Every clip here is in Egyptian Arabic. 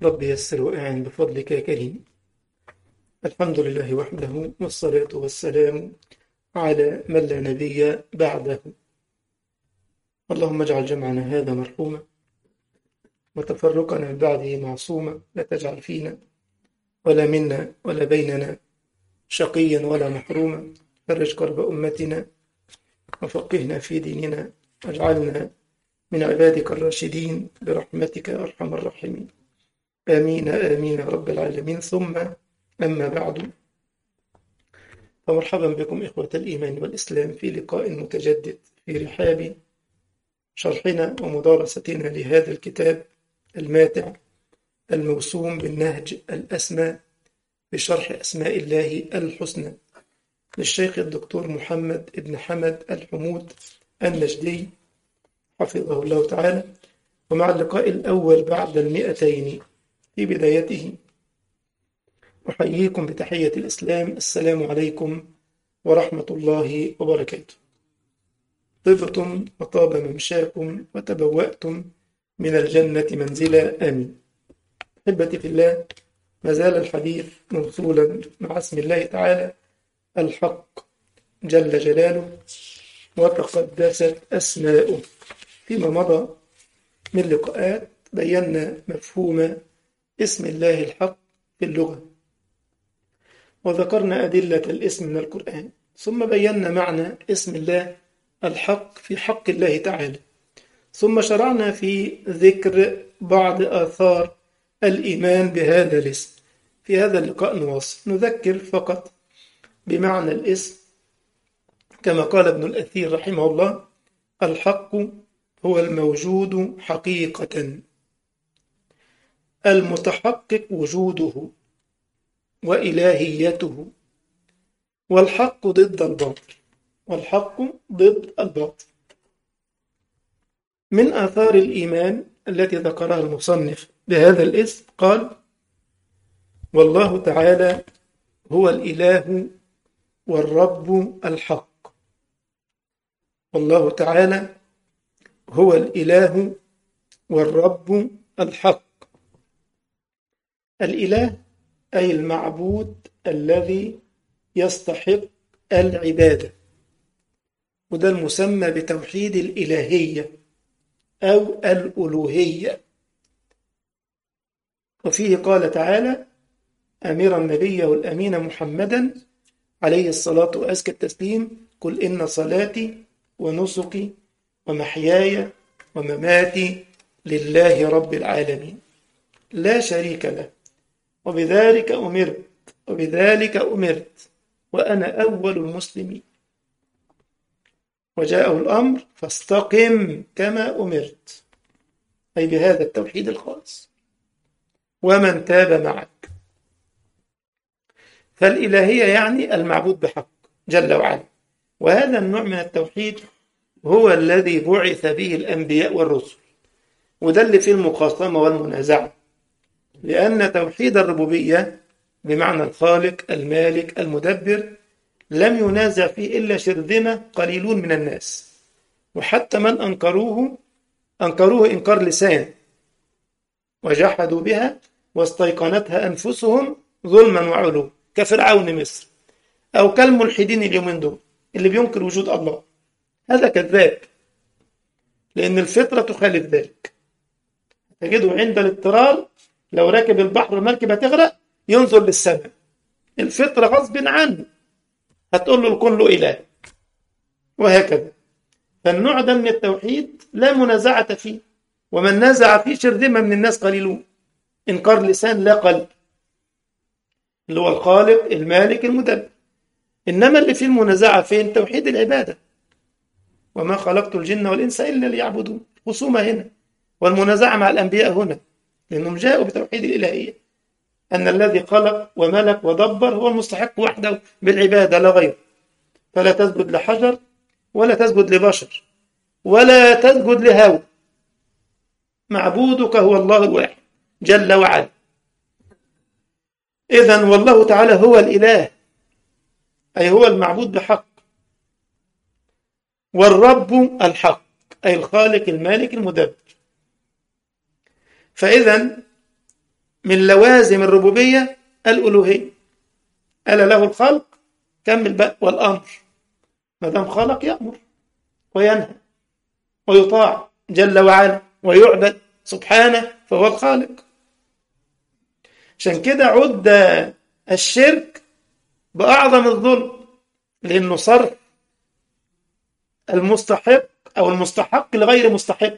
رب يسر وأعن بفضلك يا كريم الحمد لله وحده والصلاة والسلام على من لا نبي بعده اللهم اجعل جمعنا هذا مرحوما وتفرقنا من بعده معصوما لا تجعل فينا ولا منا ولا بيننا شقيا ولا محروما فرج كرب أمتنا وفقهنا في ديننا واجعلنا من عبادك الراشدين برحمتك يا أرحم الراحمين آمين آمين يا رب العالمين ثم أما بعد فمرحبا بكم إخوة الإيمان والإسلام في لقاء متجدد في رحاب شرحنا ومدارستنا لهذا الكتاب الماتع الموسوم بالنهج الأسمى بشرح أسماء الله الحسنى للشيخ الدكتور محمد بن حمد الحمود النجدي حفظه الله تعالى ومع اللقاء الأول بعد المئتين في بدايته أحييكم بتحية الإسلام السلام عليكم ورحمة الله وبركاته طبتم وطاب ممشاكم وتبوأتم من الجنة منزلا آمين أحبتي في الله ما زال الحديث موصولا مع اسم الله تعالى الحق جل جلاله وتقدست أسماؤه فيما مضى من لقاءات بينا مفهوم اسم الله الحق في اللغة وذكرنا أدلة الاسم من القرآن ثم بينا معنى اسم الله الحق في حق الله تعالى ثم شرعنا في ذكر بعض آثار الإيمان بهذا الاسم في هذا اللقاء نواصل نذكر فقط بمعنى الاسم كما قال ابن الأثير رحمه الله الحق هو الموجود حقيقة المتحقق وجوده وإلهيته والحق ضد الباطل والحق ضد الباطل من آثار الإيمان التي ذكرها المصنف بهذا الاسم قال والله تعالى هو الإله والرب الحق والله تعالى هو الإله والرب الحق الإله أي المعبود الذي يستحق العبادة وده المسمى بتوحيد الإلهية أو الألوهية وفيه قال تعالى أمير النبي والأمين محمدا عليه الصلاة وأزكى التسليم قل إن صلاتي ونسكي ومحياي ومماتي لله رب العالمين لا شريك له وبذلك أمرت وبذلك أمرت وأنا أول المسلمين وجاءه الأمر فاستقم كما أمرت أي بهذا التوحيد الخالص ومن تاب معك فالإلهية يعني المعبود بحق جل وعلا وهذا النوع من التوحيد هو الذي بعث به الأنبياء والرسل وده اللي فيه المقاسمة والمنازعة لأن توحيد الربوبية بمعنى الخالق المالك المدبر لم ينازع فيه إلا شرذمة قليلون من الناس وحتى من أنكروه أنكروه إنكار لسان وجحدوا بها واستيقنتها أنفسهم ظلما وعلوا كفرعون مصر أو كالملحدين اليومين دول اللي بينكر وجود الله هذا كذاب لأن الفطرة تخالف ذلك تجده عند الاضطرار لو راكب البحر المركبة تغرق ينظر للسماء الفطرة غصب عنه هتقول له الكون له إله وهكذا فالنوع ده من التوحيد لا منازعة فيه ومن نازع فيه شرذمة من الناس قليلون إنكار لسان لا قلب اللي هو الخالق المالك المدبر إنما اللي فيه المنازعة فين توحيد العبادة وما خلقت الجن والإنس إلا ليعبدون خصومة هنا والمنازعة مع الأنبياء هنا لأنهم جاءوا بتوحيد الإلهية أن الذي خلق وملك ودبر هو المستحق وحده بالعبادة لا غير فلا تسجد لحجر ولا تسجد لبشر ولا تسجد لهوى معبودك هو الله الواحد جل وعلا إذا والله تعالى هو الإله أي هو المعبود بحق والرب الحق أي الخالق المالك المدبر فإذا من لوازم الربوبية الألوهية ألا له الخلق كمل بقى والأمر ما دام خلق يأمر وينهى ويطاع جل وعلا ويعبد سبحانه فهو الخالق عشان كده عد الشرك بأعظم الظلم لأنه صرف المستحق أو المستحق لغير مستحق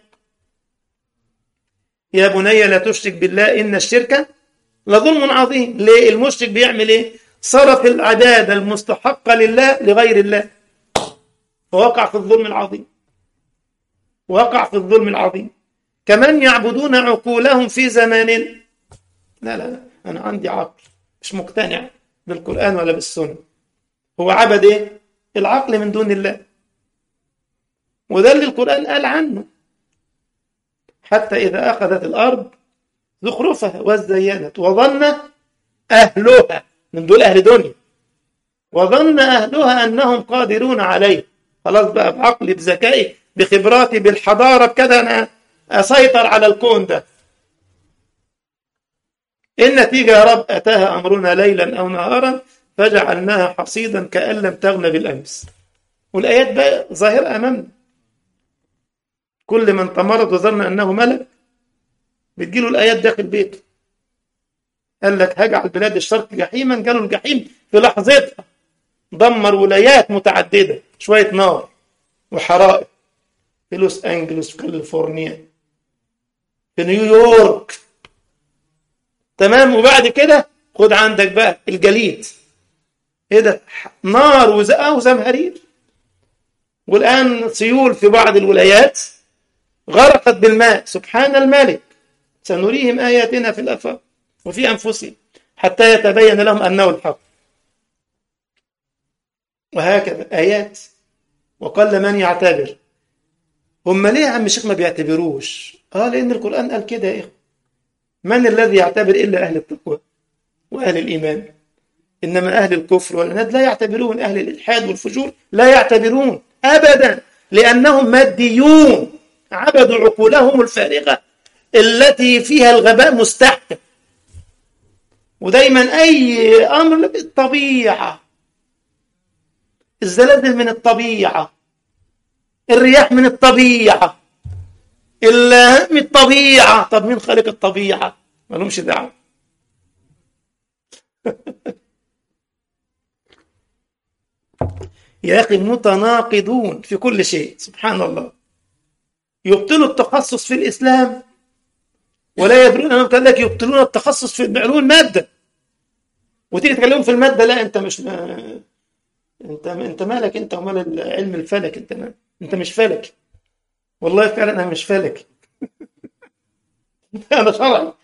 يا بني لا تشرك بالله إن الشرك لظلم عظيم ليه المشرك بيعمل إيه صرف العبادة المستحقة لله لغير الله فوقع في الظلم العظيم وقع في الظلم العظيم كمن يعبدون عقولهم في زماننا لا لا لا أنا عندي عقل مش مقتنع بالقرآن ولا بالسنة هو عبد إيه العقل من دون الله وده اللي القرآن قال عنه حتى إذا أخذت الأرض زخرفها وزينت وظن أهلها من دول أهل دنيا وظن أهلها أنهم قادرون عليه خلاص بقى بعقلي بذكائي بخبراتي بالحضارة بكذا أنا أسيطر على الكون ده النتيجة يا رب أتاها أمرنا ليلا أو نهارا فجعلناها حصيدا كأن لم تغن بالأمس والآيات بقى ظاهرة أمامنا كل من تمرض وظن أنه ملك بتجيله الآيات داخل بيته قال لك هجعل بلاد الشرق جحيما جاله الجحيم في لحظتها دمر ولايات متعددة شوية نار وحرائق في لوس أنجلوس في كاليفورنيا في نيويورك تمام وبعد كده خد عندك بقى الجليد ايه ده نار وزقه وزمهرير والآن سيول في بعض الولايات غرقت بالماء سبحان الملك سنريهم آياتنا في الآفاق وفي أنفسهم حتى يتبين لهم أنه الحق وهكذا آيات وقل من يعتبر هم ليه يا عم الشيخ ما بيعتبروش اه لأن القرآن قال كده يا إخوة من الذي يعتبر إلا أهل التقوى وأهل الإيمان إنما أهل الكفر والعناد لا يعتبرون أهل الإلحاد والفجور لا يعتبرون أبدا لأنهم ماديون عبدوا عقولهم الفارغة التي فيها الغباء مستحكم ودايما أي أمر بالطبيعة الزلازل من الطبيعة الرياح من الطبيعة من الطبيعة طب مين خالق الطبيعة ما لهمش دعوة يا أخي متناقضون في كل شيء سبحان الله يبطلوا التخصص في الإسلام ولا يدرون أنهم قال لك يبطلون التخصص في علوم المادة وتيجي تكلمهم في المادة لا أنت مش أنت أنت مالك أنت ومال علم الفلك أنت ما... أنت مش فلك والله فعلا أنا مش فلك أنا شرعي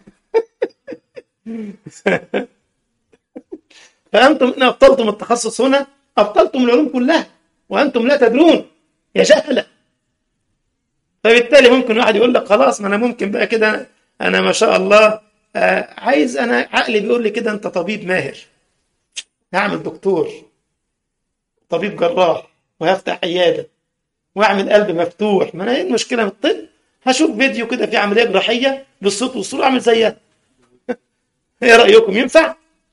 فأنتم إن أبطلتم التخصص هنا أبطلتم العلوم كلها وأنتم لا تدرون يا جهلة فبالتالي ممكن واحد يقول لك خلاص ما أنا ممكن بقى كده أنا ما شاء الله آه عايز أنا عقلي بيقول لي كده أنت طبيب ماهر هعمل دكتور طبيب جراح وهفتح عيادة واعمل قلب مفتوح ما انا ايه المشكله من الطب هشوف فيديو كده في عمليه جراحيه بالصوت والصوره اعمل زيها ايه رايكم ينفع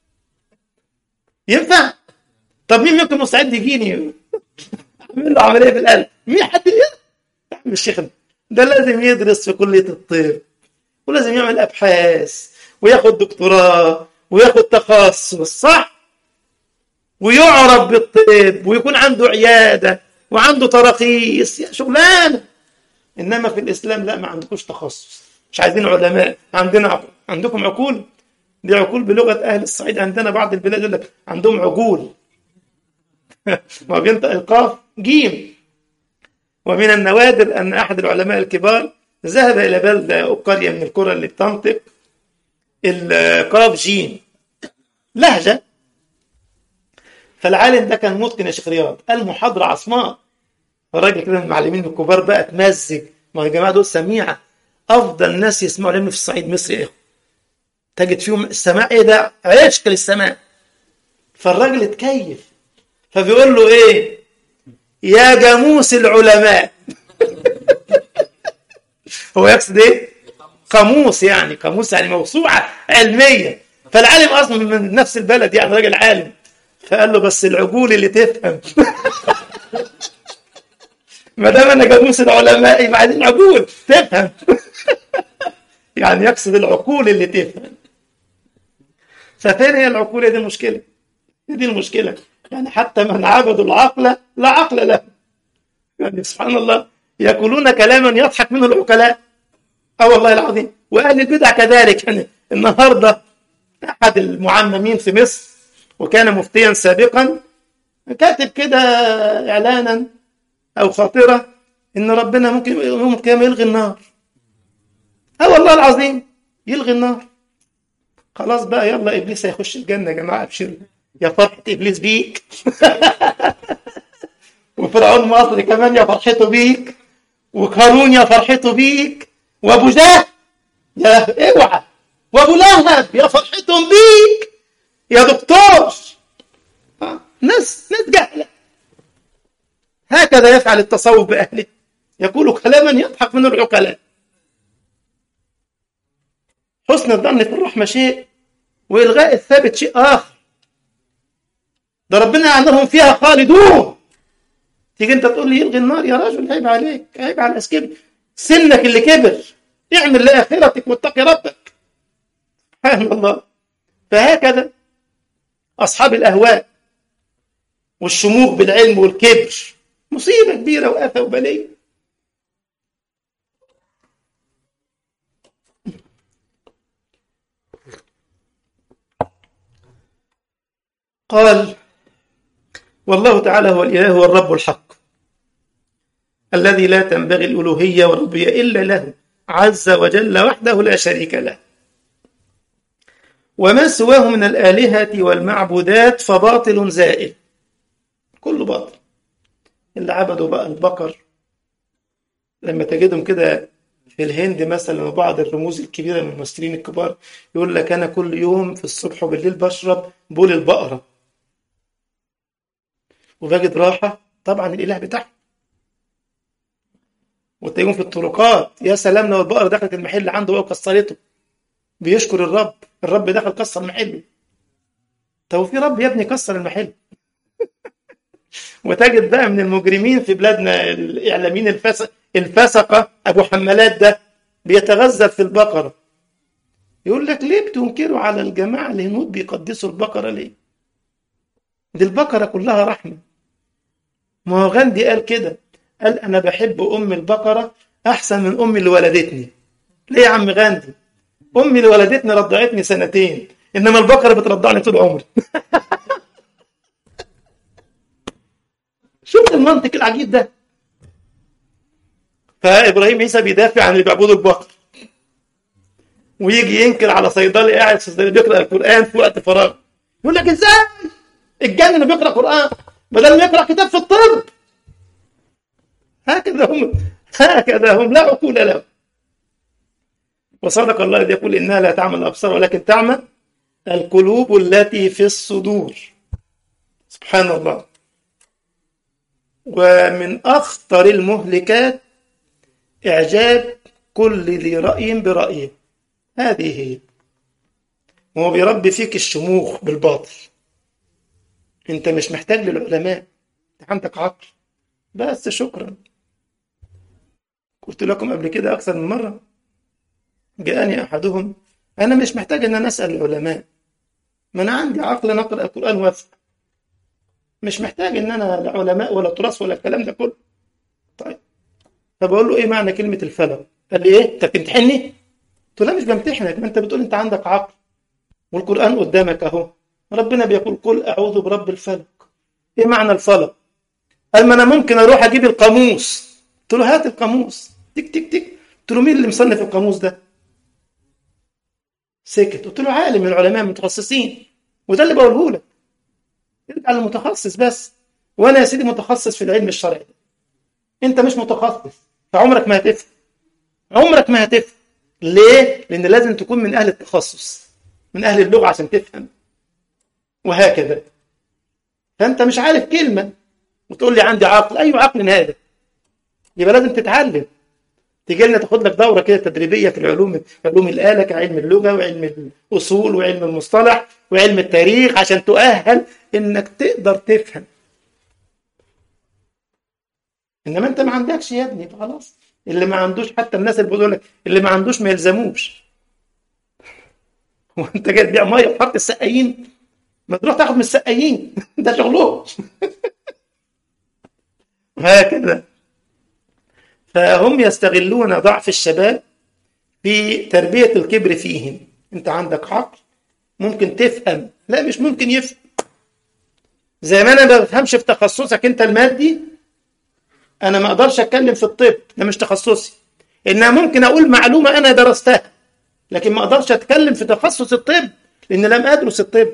ينفع طب مين منكم مستعد يجيني اعمل له عمليه في القلب مين حد يا عم الشيخ ده لازم يدرس في كليه الطب ولازم يعمل ابحاث وياخد دكتوراه وياخد تخصص صح ويعرف بالطب ويكون عنده عياده وعنده تراخيص شغلانه انما في الاسلام لا ما عندكوش تخصص مش عايزين علماء عندنا عقول عندكم عقول دي عقول بلغه اهل الصعيد عندنا بعض البلاد يقول لك عندهم عقول ما بينطق القاف جيم ومن النوادر ان احد العلماء الكبار ذهب الى بلده او قريه من القرى اللي بتنطق القاف جيم لهجه فالعالم ده كان متقن يا شيخ رياض قال محاضرة عصماء الراجل كده من المعلمين الكبار بقى تمزج ما يا جماعة دول سميعة أفضل ناس يسمعوا العلم في الصعيد مصر إيه تجد فيهم السماع إيه ده عشق للسماع فالراجل اتكيف فبيقول له إيه يا جاموس العلماء هو يقصد إيه قاموس يعني قاموس يعني موسوعة علمية فالعالم أصلا من نفس البلد يعني راجل عالم فقال له بس العقول اللي تفهم ما دام انا جاموس العلماء يبقى عايزين عقول تفهم يعني يقصد العقول اللي تفهم ففين هي العقول هي دي المشكله هي دي المشكله يعني حتى من عبدوا العقل لا عقل له يعني سبحان الله يقولون كلاما يضحك منه العقلاء اه والله العظيم واهل البدع كذلك يعني النهارده احد المعممين في مصر وكان مفتيا سابقا كاتب كده اعلانا او خاطره ان ربنا ممكن يوم القيامه يلغي النار اه والله العظيم يلغي النار خلاص بقى يلا ابليس هيخش الجنه يا جماعه ابشروا يا فرحه ابليس بيك وفرعون مصري كمان يا فرحته بيك وقارون يا فرحته بيك وابو جهل يا اوعى وابو لهب يا فرحتهم بيك يا دكتور ناس ناس جهله هكذا يفعل التصوف باهله يقول كلاما يضحك منه العقلاء حسن الظن في الرحمه شيء والغاء الثابت شيء اخر ده ربنا يعلمهم فيها خالدون تيجي انت تقول لي يلغي النار يا رجل عيب عليك عيب على اسكبر سنك اللي كبر اعمل لاخرتك واتقي ربك سبحان الله فهكذا اصحاب الاهواء والشموخ بالعلم والكبر مصيبه كبيره وافه وبليه قال والله تعالى هو الاله هو الرب الحق الذي لا تنبغي الالوهيه والربوبيه الا له عز وجل وحده لا شريك له وما سواه من الالهه والمعبودات فباطل زائل كله باطل اللي عبدوا بقى البقر لما تجدهم كده في الهند مثلا وبعض الرموز الكبيره من الممثلين الكبار يقول لك انا كل يوم في الصبح وبالليل بشرب بول البقره وبجد راحه طبعا الاله بتاعهم وتلاقيهم في الطرقات يا سلام لو البقره دخلت المحل عنده بقى وكسرته بيشكر الرب الرب دخل كسر محله طب في رب يا ابني كسر المحل وتجد بقى من المجرمين في بلادنا الاعلاميين الفسق الفسقه ابو حمالات ده بيتغزل في البقره يقول لك ليه بتنكروا على الجماعه الهنود بيقدسوا البقره ليه؟ دي البقره كلها رحمه ما هو غاندي قال كده قال انا بحب ام البقره احسن من امي اللي ولدتني ليه يا عم غاندي امي اللي ولدتني رضعتني سنتين انما البقره بترضعني طول عمري شفت المنطق العجيب ده فابراهيم عيسى بيدافع عن اللي بيعبدوا البقر ويجي ينكر على صيدلي قاعد في صيدلي بيقرا القران في وقت فراغ يقول لك ازاي الجن بيقرا قران بدل ما يقرا كتاب في الطب هكذا هم هكذا هم لا عقول لهم وصدق الله الذي يقول انها لا تعمل الابصار ولكن تعمل القلوب التي في الصدور سبحان الله ومن اخطر المهلكات اعجاب كل ذي راي برايه هذه هي وهو بيربي فيك الشموخ بالباطل انت مش محتاج للعلماء انت عندك عقل بس شكرا قلت لكم قبل كده اكثر من مره جاءني احدهم انا مش محتاج ان انا اسال العلماء ما انا عندي عقل نقرا القران وافهم مش محتاج ان انا لا علماء ولا تراث ولا الكلام ده كله طيب فبقول له ايه معنى كلمه الفلق قال لي ايه انت بتمتحني قلت له لا مش بمتحنك ما انت بتقول انت عندك عقل والقران قدامك اهو ربنا بيقول قل اعوذ برب الفلق ايه معنى الفلق قال ما انا ممكن اروح اجيب القاموس قلت له هات القاموس تك تك تك قلت له مين اللي مصنف القاموس ده سكت قلت له عالم من العلماء المتخصصين وده اللي بقوله لك ارجع للمتخصص بس وانا يا سيدي متخصص في العلم الشرعي ده. انت مش متخصص فعمرك ما هتفهم عمرك ما هتفهم ليه لان لازم تكون من اهل التخصص من اهل اللغه عشان تفهم وهكذا فانت مش عارف كلمه وتقول لي عندي عقل اي عقل هذا يبقى لازم تتعلم تيجي لنا تاخد لك دوره كده تدريبيه في العلوم علوم الاله كعلم اللغه وعلم الاصول وعلم المصطلح وعلم التاريخ عشان تؤهل انك تقدر تفهم انما انت ما عندكش يا ابني خلاص اللي ما عندوش حتى الناس اللي بيقول لك اللي ما عندوش ما يلزموش وانت جاي تبيع ميه وحط السقايين ما تروح تاخد من السقايين ده شغلهم هكذا فهم يستغلون ضعف الشباب في تربية الكبر فيهم انت عندك عقل ممكن تفهم لا مش ممكن يفهم زي ما انا ما بفهمش في تخصصك انت المادي انا ما اقدرش اتكلم في الطب ده مش تخصصي انها ممكن اقول معلومة انا درستها لكن ما اقدرش اتكلم في تخصص الطب لان لم ادرس الطب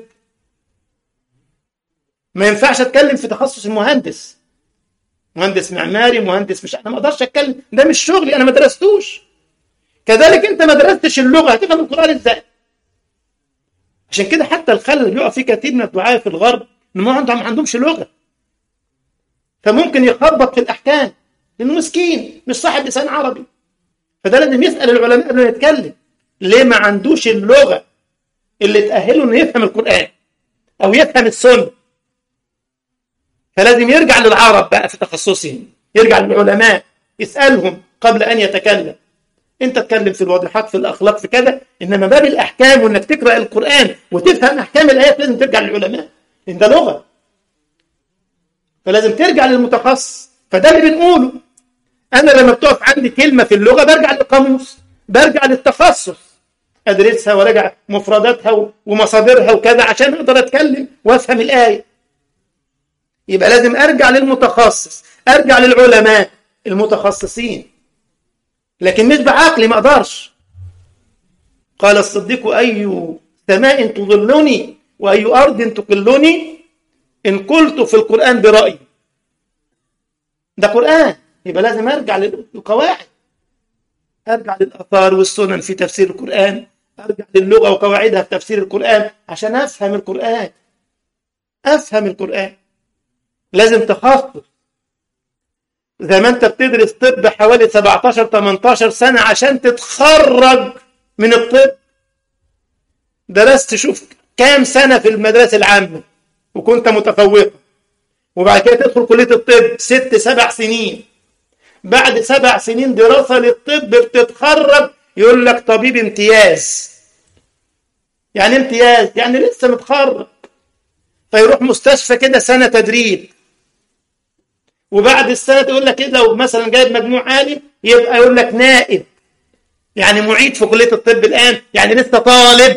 ما ينفعش اتكلم في تخصص المهندس مهندس معماري مهندس مش انا ما اقدرش اتكلم ده مش شغلي انا ما درستوش كذلك انت ما درستش اللغه هتفهم القران ازاي عشان كده حتى الخلل اللي بيقع فيه كثير من الدعاة في الغرب ان ما عندهم ما عندهمش لغه فممكن يخبط في الاحكام لانه مسكين مش صاحب لسان عربي فده لازم يسال العلماء قبل ما يتكلم ليه ما عندوش اللغه اللي تاهله انه يفهم القران او يفهم السنه فلازم يرجع للعرب بقى في تخصصهم يرجع للعلماء يسألهم قبل أن يتكلم أنت تتكلم في الواضحات في الأخلاق في كذا إنما باب الأحكام وإنك تقرأ القرآن وتفهم أحكام الآيات لازم ترجع للعلماء إن ده لغة فلازم ترجع للمتخصص فده اللي بنقوله أنا لما بتقف عندي كلمة في اللغة برجع للقاموس برجع للتخصص أدرسها وراجع مفرداتها ومصادرها وكذا عشان أقدر أتكلم وأفهم الآية يبقى لازم ارجع للمتخصص ارجع للعلماء المتخصصين لكن مش بعقلي ما اقدرش قال الصديق اي سماء تظلني واي ارض تقلني ان قلت في القران برايي ده قران يبقى لازم ارجع للقواعد ارجع للاثار والسنن في تفسير القران ارجع للغه وقواعدها في تفسير القران عشان افهم القران افهم القران لازم تخصص زي ما انت بتدرس طب حوالي 17 18 سنه عشان تتخرج من الطب درست شوف كام سنه في المدرسه العامه وكنت متفوقه وبعد كده تدخل كليه الطب ست سبع سنين بعد سبع سنين دراسه للطب بتتخرج يقول لك طبيب امتياز يعني امتياز يعني لسه متخرج فيروح مستشفى كده سنه تدريب وبعد السنه تقول لك كده لو مثلا جايب مجموع عالي يبقى يقول لك نائب يعني معيد في كليه الطب الان يعني لسه طالب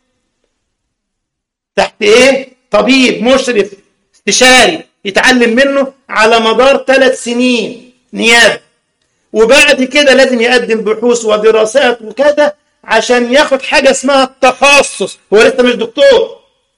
تحت ايه طبيب مشرف استشاري يتعلم منه على مدار ثلاث سنين نيابه وبعد كده لازم يقدم بحوث ودراسات وكذا عشان ياخد حاجه اسمها التخصص هو لسه مش دكتور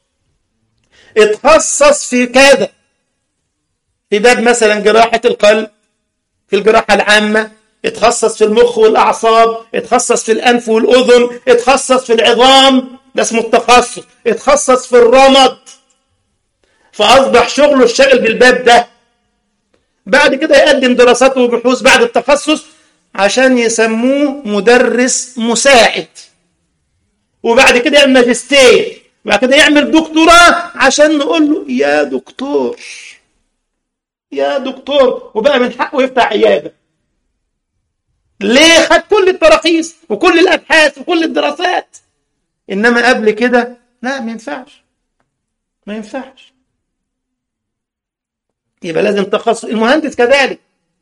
اتخصص في كذا في باب مثلا جراحة القلب في الجراحة العامة اتخصص في المخ والأعصاب اتخصص في الأنف والأذن اتخصص في العظام ده اسمه التخصص اتخصص في الرمد فأصبح شغله الشغل بالباب ده بعد كده يقدم دراسات وبحوث بعد التخصص عشان يسموه مدرس مساعد وبعد كده يعمل ماجستير وبعد كده يعمل دكتوراه عشان نقول له يا دكتور يا دكتور وبقى من حقه يفتح عياده ليه خد كل التراخيص وكل الابحاث وكل الدراسات انما قبل كده لا ما ينفعش ما ينفعش يبقى لازم تخصص المهندس كذلك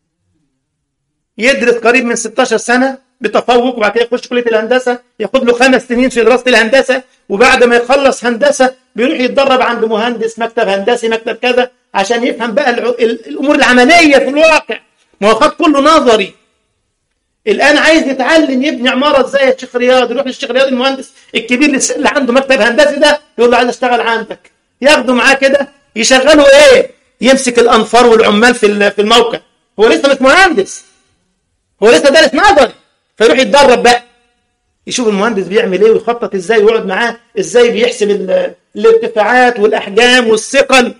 يدرس قريب من 16 سنه بتفوق وبعد كده يخش كليه الهندسه ياخد له خمس سنين في دراسه الهندسه وبعد ما يخلص هندسه بيروح يتدرب عند مهندس مكتب هندسي مكتب كذا عشان يفهم بقى الامور العمليه في الواقع ما هو خد كله نظري الان عايز يتعلم يبني عماره ازاي يا شيخ رياض يروح للشيخ رياض المهندس الكبير اللي عنده مكتب هندسي ده يقول له عايز اشتغل عندك ياخده معاه كده يشغله ايه يمسك الانفار والعمال في في الموقع هو لسه مش مهندس هو لسه دارس نظري فيروح يتدرب بقى يشوف المهندس بيعمل ايه ويخطط ازاي ويقعد معاه ازاي بيحسب الارتفاعات والاحجام والثقل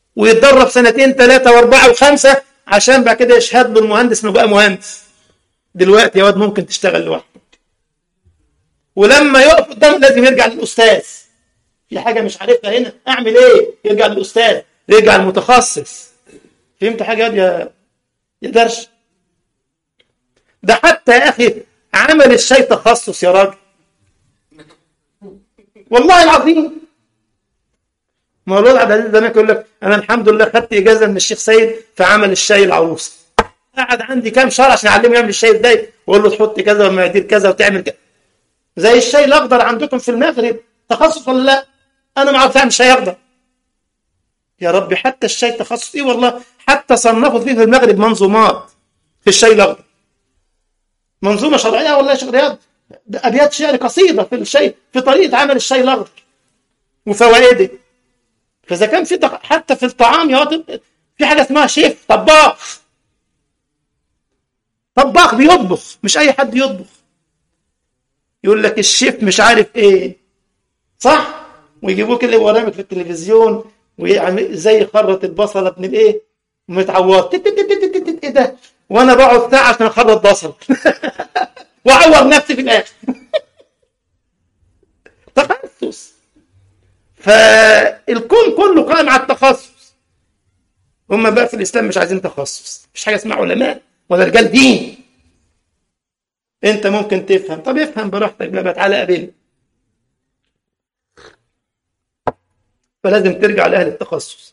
ويتدرب سنتين ثلاثة وأربعة وخمسة عشان بعد كده يشهد له المهندس إنه بقى مهندس دلوقتي يا واد ممكن تشتغل لوحدك ولما يقف قدام لازم يرجع للاستاذ في حاجه مش عارفها هنا اعمل ايه يرجع للاستاذ يرجع للمتخصص فهمت حاجه يا يا يا درش ده حتى يا اخي عمل الشاي تخصص يا راجل والله العظيم مولانا عبد العزيز زمان يقول لك انا الحمد لله خدت اجازه من الشيخ سيد في عمل الشاي العروسي قعد عندي كام شهر عشان اعلمه يعمل الشاي ازاي واقول له تحط كذا والمقادير كذا وتعمل كذا زي الشاي الاخضر عندكم في المغرب تخصص ولا لا انا ما اعرف اعمل شاي اخضر يا ربي حتى الشاي تخصص ايه والله حتى صنفوا فيه في المغرب منظومات في الشاي الاخضر منظومه شرعيه ولا يا شيخ رياض ابيات شعر قصيده في الشاي في طريقه عمل الشاي الاخضر وفوائده فاذا كان في تق... حتى في الطعام يا واد في حاجه اسمها شيف طباخ طباخ بيطبخ مش اي حد يطبخ يقول لك الشيف مش عارف ايه صح ويجيبوك اللي برامج في التلفزيون ويعمل زي خرط البصله ابن الايه متعوض ايه ده وانا بقعد ساعه عشان اخرط بصل واعور نفسي في الاخر تخصص فالكون كله قائم على التخصص هم بقى في الاسلام مش عايزين تخصص مش حاجه اسمها علماء ولا رجال دين انت ممكن تفهم طب افهم براحتك بقى تعالى قابلني فلازم ترجع لاهل التخصص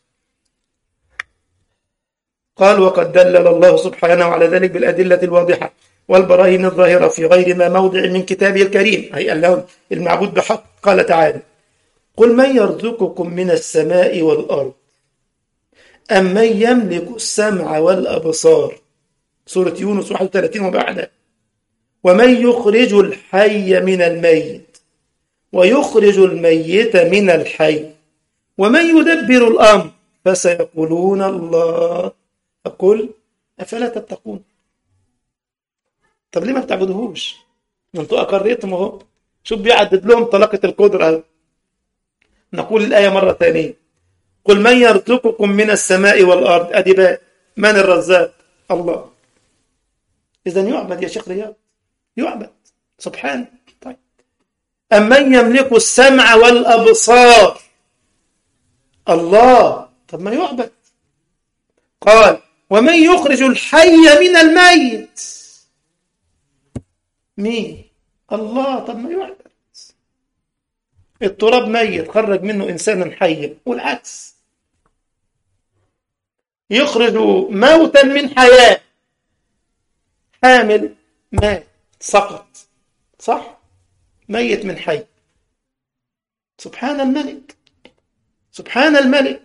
قال وقد دلل الله سبحانه على ذلك بالادله الواضحه والبراهين الظاهره في غير ما موضع من كتابه الكريم اي انه المعبود بحق قال تعالى قل من يرزقكم من السماء والارض ام من يملك السمع والابصار سوره يونس 31 وبعدها ومن يخرج الحي من الميت ويخرج الميت من الحي ومن يدبر الامر فسيقولون الله اقول افلا تتقون طب ليه ما بتعبدوهوش ما انتوا اقريتم اهو شوف بيعدد لهم طلاقه القدره اهو نقول الايه مره ثانيه قل من يرزقكم من السماء والارض ادي بقى من الرزاق الله اذا يعبد يا شيخ رياض يعبد سبحانه طيب أمن يملك السمع والأبصار الله طب ما يعبد قال ومن يخرج الحي من الميت مين الله طب ما يعبد التراب ميت خرج منه إنسانا حيا والعكس يخرج موتا من حياة حامل مات سقط صح ميت من حي سبحان الملك سبحان الملك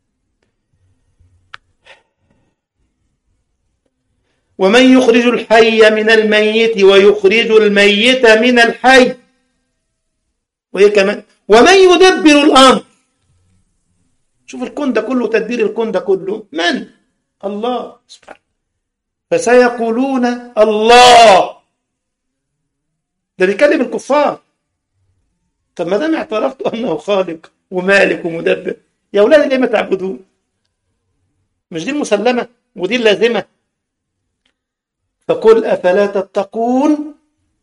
ومن يخرج الحي من الميت ويخرج الميت من الحي وهي كمان ومن يدبر الامر شوف الكون ده كله تدبير الكون ده كله من الله سبحانه فسيقولون الله ده بيكلم الكفار طب ما دام اعترفتوا انه خالق ومالك ومدبر يا اولاد ليه ما تعبدوه مش دي المسلمه ودي اللازمه فقل افلا تتقون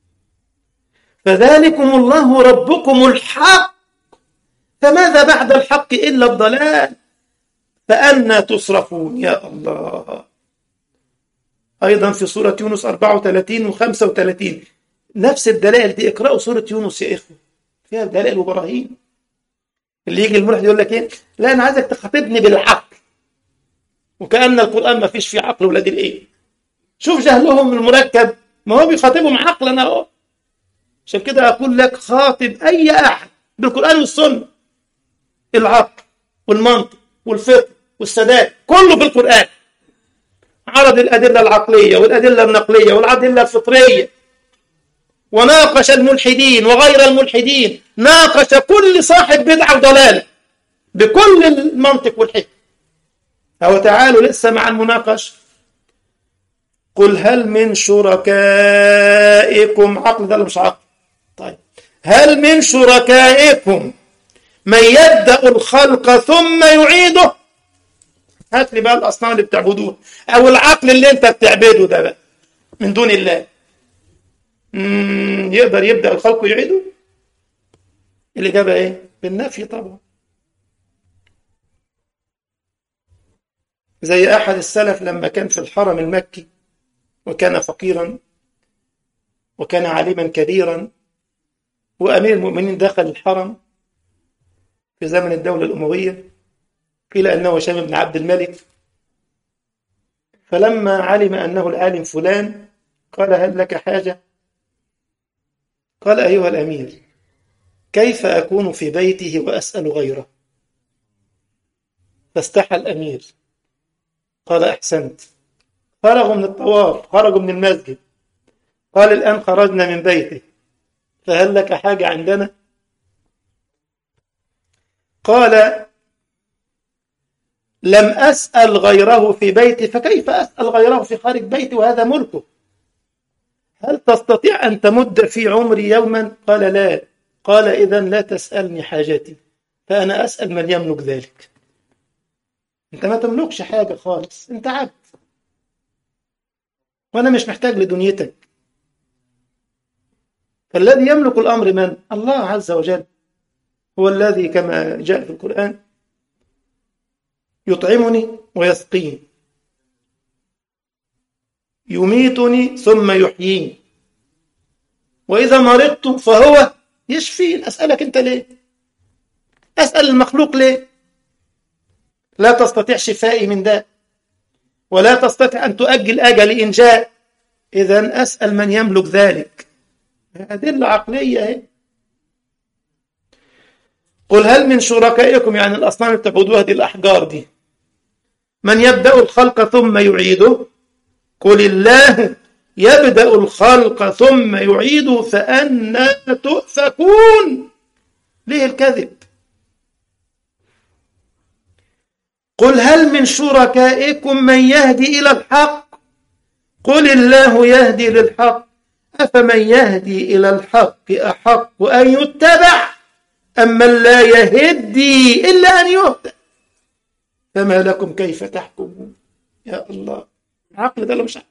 فذلكم الله ربكم الحق فماذا بعد الحق الا الضلال فأنا تصرفون يا الله أيضا في سورة يونس 34 و 35 نفس الدلائل دي اقرأوا سورة يونس يا إخوة فيها دلائل وبراهين اللي يجي الملحد يقول لك إيه لا أنا عايزك تخاطبني بالعقل وكأن القرآن ما فيش فيه عقل ولاد الإيه شوف جهلهم المركب ما هو بيخاطبهم عقلا أهو عشان كده أقول لك خاطب أي أحد بالقرآن والسنة العقل والمنطق والفقه والسداد كله في القرآن عرض الأدلة العقلية والأدلة النقلية والأدلة الفطرية وناقش الملحدين وغير الملحدين ناقش كل صاحب بدعة وضلالة بكل المنطق والحكم أو تعالوا لسه مع المناقش قل هل من شركائكم عقل ده مش عقل طيب هل من شركائكم من يبدأ الخلق ثم يعيده هات لي بقى الأصنام اللي بتعبدوه أو العقل اللي أنت بتعبده ده بقى من دون الله مم، يقدر يبدأ الخلق ويعيده الإجابة إيه بالنفي طبعا زي أحد السلف لما كان في الحرم المكي وكان فقيرا وكان عالما كبيرا وأمير المؤمنين دخل الحرم في زمن الدولة الأموية قيل أنه هشام بن عبد الملك فلما علم أنه العالم فلان قال هل لك حاجة قال أيها الأمير كيف أكون في بيته وأسأل غيره فاستحى الأمير قال أحسنت خرجوا من الطواف خرجوا من المسجد قال الآن خرجنا من بيته فهل لك حاجة عندنا قال لم أسأل غيره في بيتي فكيف أسأل غيره في خارج بيتي وهذا ملكه هل تستطيع أن تمد في عمري يوما قال لا قال إذا لا تسألني حاجتي فأنا أسأل من يملك ذلك أنت ما تملكش حاجة خالص أنت عبد وأنا مش محتاج لدنيتك فالذي يملك الأمر من؟ الله عز وجل هو الذي كما جاء في القرآن يطعمني ويسقيني يميتني ثم يحييني وإذا مرضت فهو يشفين أسألك أنت ليه أسأل المخلوق ليه لا تستطيع شفائي من داء ولا تستطيع أن تؤجل أجلي إن جاء إذا أسأل من يملك ذلك أدلة عقلية هي. قل هل من شركائكم يعني الأصنام اللي بتعبدوها دي الأحجار دي من يبدأ الخلق ثم يعيده قل الله يبدأ الخلق ثم يعيده فأنا تؤفكون ليه الكذب قل هل من شركائكم من يهدي إلى الحق قل الله يهدي للحق أفمن يهدي إلى الحق أحق أن يتبع أما لا يهدي إلا أن يهدى فما لكم كيف تحكمون يا الله عقل ده ولا مش عقل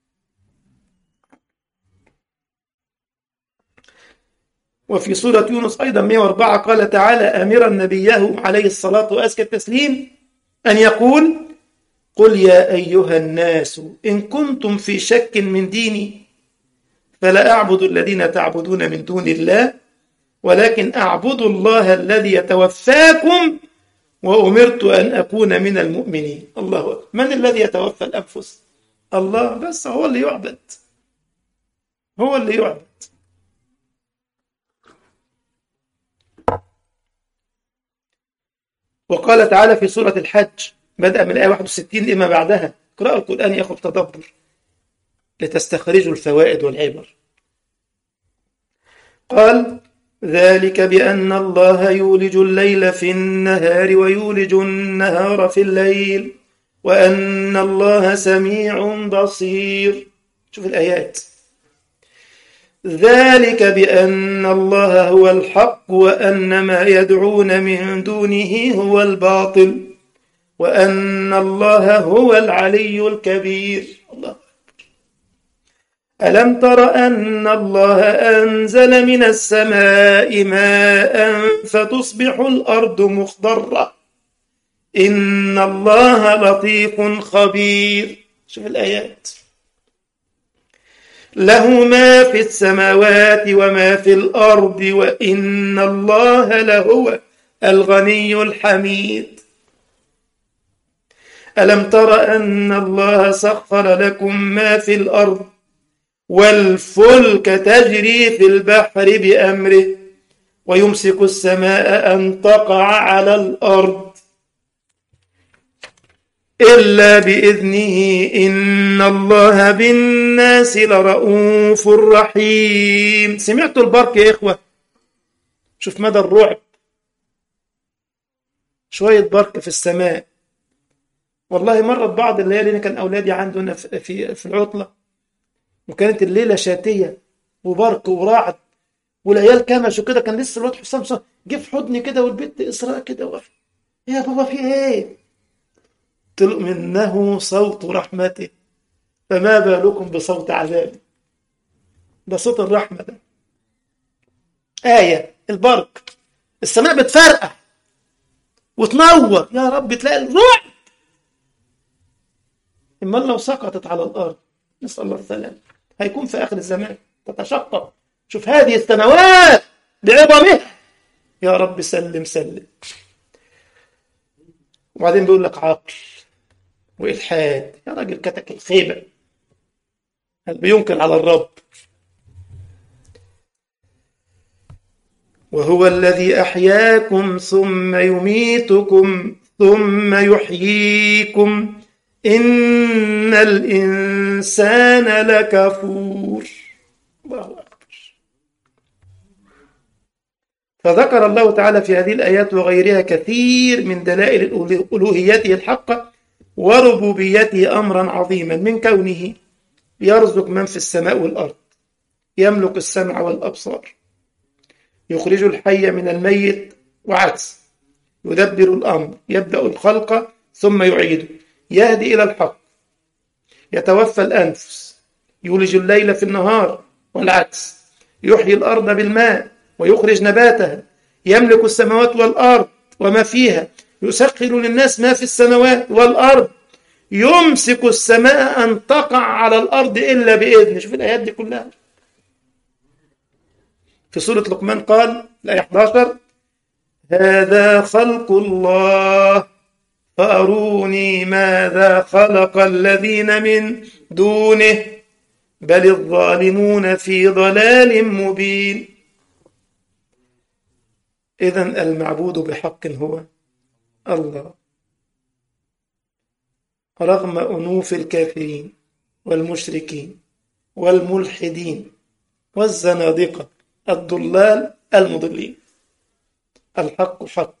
وفي سورة يونس أيضا 104 قال تعالى آمرا نبيه عليه الصلاة وأزكى التسليم أن يقول قل يا أيها الناس إن كنتم في شك من ديني فلا أعبد الذين تعبدون من دون الله ولكن أعبد الله الذي يتوفاكم وأمرت أن أكون من المؤمنين الله أكبر من الذي يتوفى الأنفس الله بس هو اللي يعبد هو اللي يعبد وقال تعالى في سورة الحج بدأ من الآية 61 لما بعدها اقرأوا القرآن ياخذ تدبر لتستخرجوا الفوائد والعبر قال ذلك بأن الله يولج الليل في النهار ويولج النهار في الليل وأن الله سميع بصير شوف الآيات ذلك بأن الله هو الحق وأن ما يدعون من دونه هو الباطل وأن الله هو العلي الكبير الله ألم تر أن الله أنزل من السماء ماء فتصبح الأرض مخضرة إن الله لطيف خبير شوف الآيات له ما في السماوات وما في الأرض وإن الله لهو الغني الحميد ألم تر أن الله سخر لكم ما في الأرض والفلك تجري في البحر بأمره ويمسك السماء أن تقع على الأرض إلا بإذنه إن الله بالناس لرؤوف رحيم سمعتوا البرق يا إخوة شوف مدى الرعب شوية برق في السماء والله مرت بعض الليالي كان أولادي عندنا في في العطلة وكانت الليلة شاتية وبرق ورعد والعيال كمشوا كده كان لسه الواد حسام صح جه في حضني كده والبنت إسراء كده وقف يا بابا في إيه؟ قلت له إنه صوت رحمته فما بالكم بصوت عذابه ده صوت الرحمة ده آية البرق السماء بتفرقع وتنور يا رب تلاقي الرعب إما لو سقطت على الأرض نسأل الله السلام هيكون في آخر الزمان تتشقق شوف هذه السماوات بعظمها يا رب سلم سلم وبعدين بيقول لك عقل وإلحاد يا راجل كتك الخيبة هل بينكر على الرب وهو الذي أحياكم ثم يميتكم ثم يحييكم إن الإنسان لكفور الله أكبر فذكر الله تعالى في هذه الآيات وغيرها كثير من دلائل ألوهيته الحقة وربوبيته أمرا عظيما من كونه يرزق من في السماء والأرض يملك السمع والأبصار يخرج الحي من الميت وعكس يدبر الأمر يبدأ الخلق ثم يعيده يهدي إلى الحق يتوفى الأنفس يولج الليل في النهار والعكس يحيي الأرض بالماء ويخرج نباتها يملك السماوات والأرض وما فيها يسخر للناس ما في السماوات والأرض يمسك السماء أن تقع على الأرض إلا بإذنه شوف الآيات دي كلها في سورة لقمان قال الآية 11 هذا خلق الله فأروني ماذا خلق الذين من دونه بل الظالمون في ضلال مبين إذا المعبود بحق هو الله رغم أنوف الكافرين والمشركين والملحدين والزنادقة الضلال المضلين الحق حق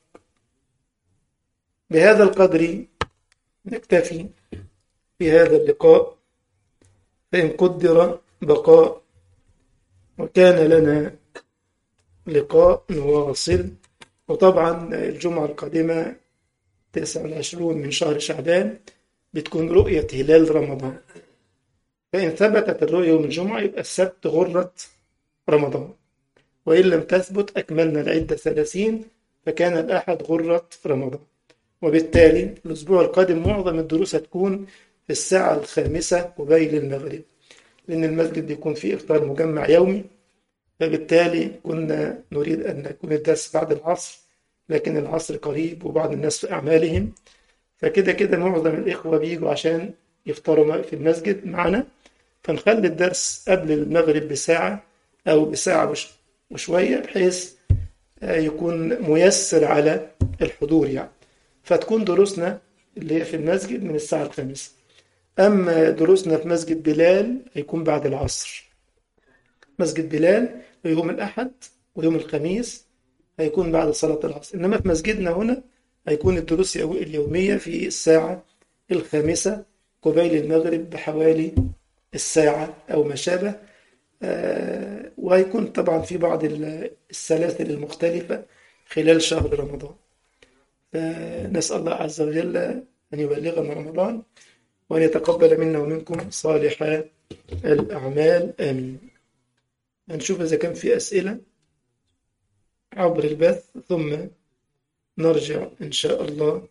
بهذا القدر نكتفي في هذا اللقاء فإن قدر بقاء وكان لنا لقاء نواصل وطبعا الجمعة القادمة 29 من شهر شعبان بتكون رؤية هلال رمضان فإن ثبتت الرؤية يوم الجمعة يبقى السبت غرة رمضان وإن لم تثبت أكملنا العدة ثلاثين فكان الأحد غرة رمضان وبالتالي الأسبوع القادم معظم الدروس هتكون في الساعة الخامسة قبيل المغرب لأن المسجد بيكون فيه إفطار مجمع يومي فبالتالي كنا نريد أن يكون الدرس بعد العصر لكن العصر قريب وبعض الناس في أعمالهم فكده كده معظم الإخوة بيجوا عشان يفطروا في المسجد معنا فنخلي الدرس قبل المغرب بساعة أو بساعة وشوية بحيث يكون ميسر على الحضور يعني فتكون دروسنا اللي هي في المسجد من الساعة الخامسة أما دروسنا في مسجد بلال هيكون بعد العصر مسجد بلال يوم الأحد ويوم الخميس هيكون بعد صلاة العصر إنما في مسجدنا هنا هيكون الدروس اليومية في الساعة الخامسة قبيل المغرب بحوالي الساعة أو ما شابه آه وهيكون طبعا في بعض السلاسل المختلفة خلال شهر رمضان فنسأل الله عز وجل أن يبلغنا رمضان وأن يتقبل منا ومنكم صالح الأعمال آمين هنشوف إذا كان في أسئلة عبر البث ثم نرجع إن شاء الله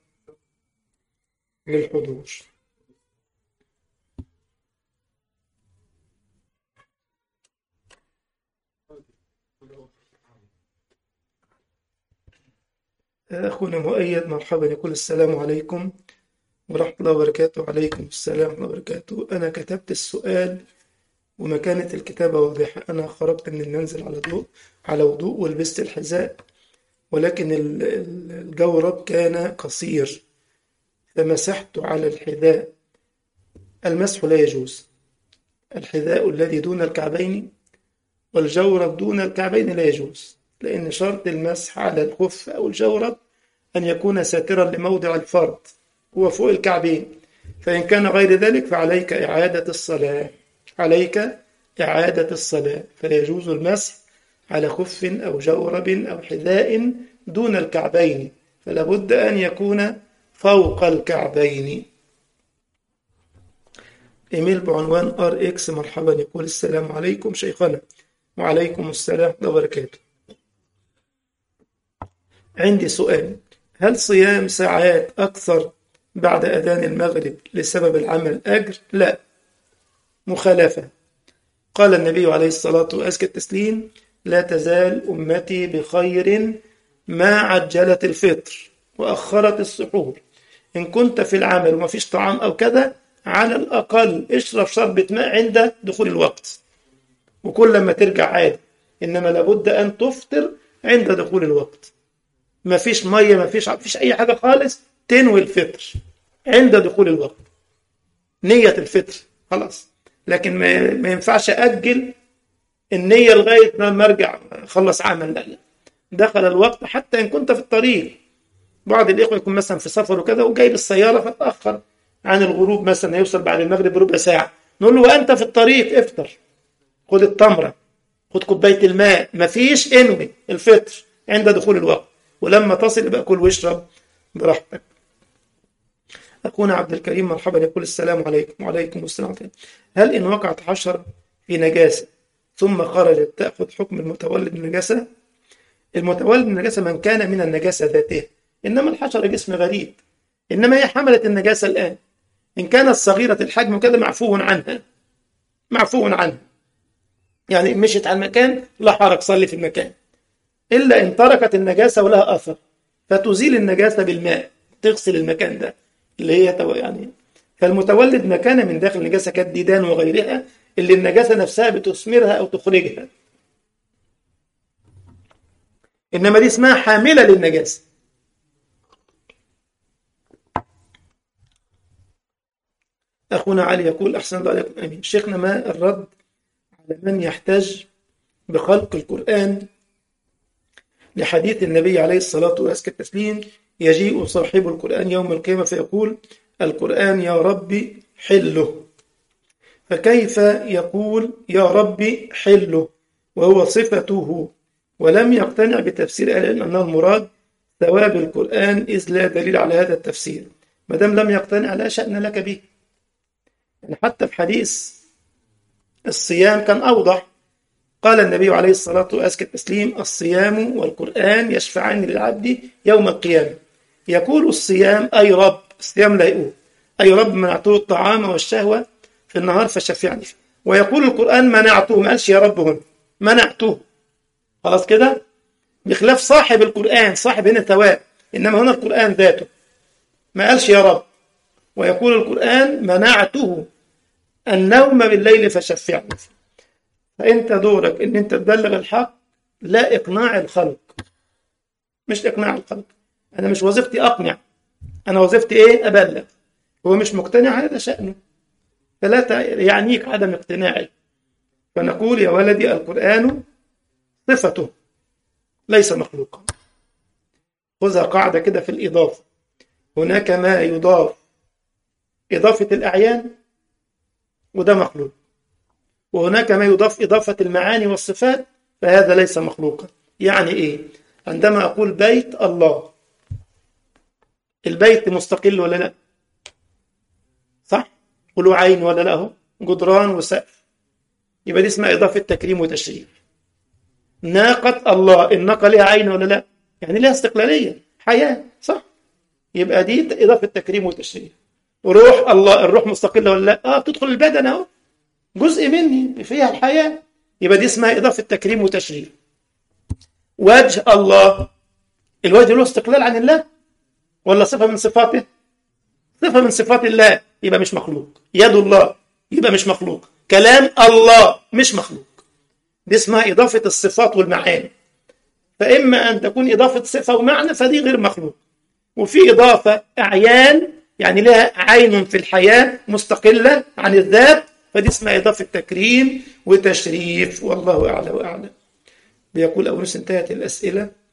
للحضور أخونا مؤيد مرحبا يقول السلام عليكم ورحمة الله وبركاته وعليكم السلام ورحمة الله وبركاته أنا كتبت السؤال وما كانت الكتابة واضحة أنا خرجت من المنزل على ضوء على وضوء ولبست الحذاء ولكن الجورب كان قصير فمسحت على الحذاء المسح لا يجوز الحذاء الذي دون الكعبين والجورب دون الكعبين لا يجوز لأن شرط المسح على الخف أو الجورب أن يكون ساترا لموضع الفرد هو فوق الكعبين فإن كان غير ذلك فعليك إعادة الصلاة عليك إعادة الصلاة فلا يجوز المسح على خف أو جورب أو حذاء دون الكعبين فلا بد أن يكون فوق الكعبين إيميل بعنوان ار اكس مرحبا يقول السلام عليكم شيخنا وعليكم السلام ورحمة الله وبركاته عندي سؤال هل صيام ساعات أكثر بعد أذان المغرب لسبب العمل أجر؟ لا مخالفة قال النبي عليه الصلاة وأزكى التسليم لا تزال أمتي بخير ما عجلت الفطر وأخرت السحور إن كنت في العمل وما فيش طعام أو كذا على الأقل اشرب شربة ماء عند دخول الوقت وكل ما ترجع عادي إنما لابد أن تفطر عند دخول الوقت ما فيش مية ما فيش فيش أي حاجة خالص تنوي الفطر عند دخول الوقت نية الفطر خلاص لكن ما, ما ينفعش أجل النية لغاية ما ارجع أخلص عمل لا لا دخل الوقت حتى إن كنت في الطريق بعض الإخوة يكون مثلا في سفر وكذا وجايب السيارة فتأخر عن الغروب مثلا يوصل بعد المغرب بربع ساعة نقول له وأنت في الطريق افطر خد التمرة خد كوباية الماء مفيش انوي الفطر عند دخول الوقت ولما تصل يبقى كل واشرب براحتك أخونا عبد الكريم مرحبا يقول السلام عليكم وعليكم السلام عليكم. هل إن وقعت حشر في نجاسة ثم خرجت تأخذ حكم المتولد من النجاسة المتولد من النجاسة من كان من النجاسة ذاته إنما الحشرة جسم غريب إنما هي حملت النجاسة الآن إن كانت صغيرة الحجم كذا معفو عنها معفو عنها يعني مشيت على المكان لا حرج صلي في المكان إلا إن تركت النجاسة ولها أثر فتزيل النجاسة بالماء تغسل المكان ده اللي هي يعني فالمتولد ما كان من داخل النجاسة كالديدان وغيرها اللي النجاسة نفسها بتثمرها أو تخرجها إنما دي اسمها حاملة للنجاسة أخونا علي يقول أحسن الله عليكم أمين شيخنا ما الرد على من يحتج بخلق القرآن لحديث النبي عليه الصلاة وأزكى التسليم يجيء صاحب القرآن يوم القيامة فيقول القرآن يا ربي حله فكيف يقول يا ربي حله وهو صفته ولم يقتنع بتفسير أهل العلم أنه المراد ثواب القرآن إذ لا دليل على هذا التفسير ما دام لم يقتنع لا شأن لك به يعني حتى في حديث الصيام كان أوضح قال النبي عليه الصلاة وأزكى التسليم الصيام والقرآن يشفعان للعبد يوم القيامة يقول الصيام أي رب الصيام لا يقول أي رب منعته الطعام والشهوة في النهار فشفعني فيه ويقول القرآن منعته ما قالش يا رب هنا منعته خلاص كده بخلاف صاحب القرآن صاحب هنا ثواب إنما هنا القرآن ذاته ما قالش يا رب ويقول القرآن منعته النوم بالليل فشفعني فيه فأنت دورك إن أنت تبلغ الحق لا إقناع الخلق مش إقناع الخلق أنا مش وظيفتي أقنع أنا وظيفتي إيه أبلغ هو مش مقتنع هذا شأنه فلا يعنيك عدم اقتناعي فنقول يا ولدي القرآن صفته ليس مخلوقا خذها قاعدة كده في الإضافة هناك ما يضاف إضافة الأعيان وده مخلوق وهناك ما يضاف إضافة المعاني والصفات فهذا ليس مخلوقا يعني إيه عندما أقول بيت الله البيت مستقل ولا لا صح قولوا عين ولا لا هو جدران وسقف يبقى دي اسمها إضافة تكريم وتشريف ناقة الله الناقة لها عين ولا لا يعني لها استقلالية حياة صح يبقى دي إضافة تكريم وتشريف روح الله الروح مستقلة ولا لا اه بتدخل البدن اهو جزء مني فيها الحياة يبقى دي اسمها إضافة تكريم وتشريف وجه الله الوجه له استقلال عن الله ولا صفة من صفاته صفة من صفات الله يبقى مش مخلوق يد الله يبقى مش مخلوق كلام الله مش مخلوق دي اسمها إضافة الصفات والمعاني فإما أن تكون إضافة صفة ومعنى فدي غير مخلوق وفي إضافة أعيان يعني لها عين في الحياة مستقلة عن الذات فدي اسمها إضافة تكريم وتشريف والله أعلى وأعلم بيقول أبو نس انتهت الأسئلة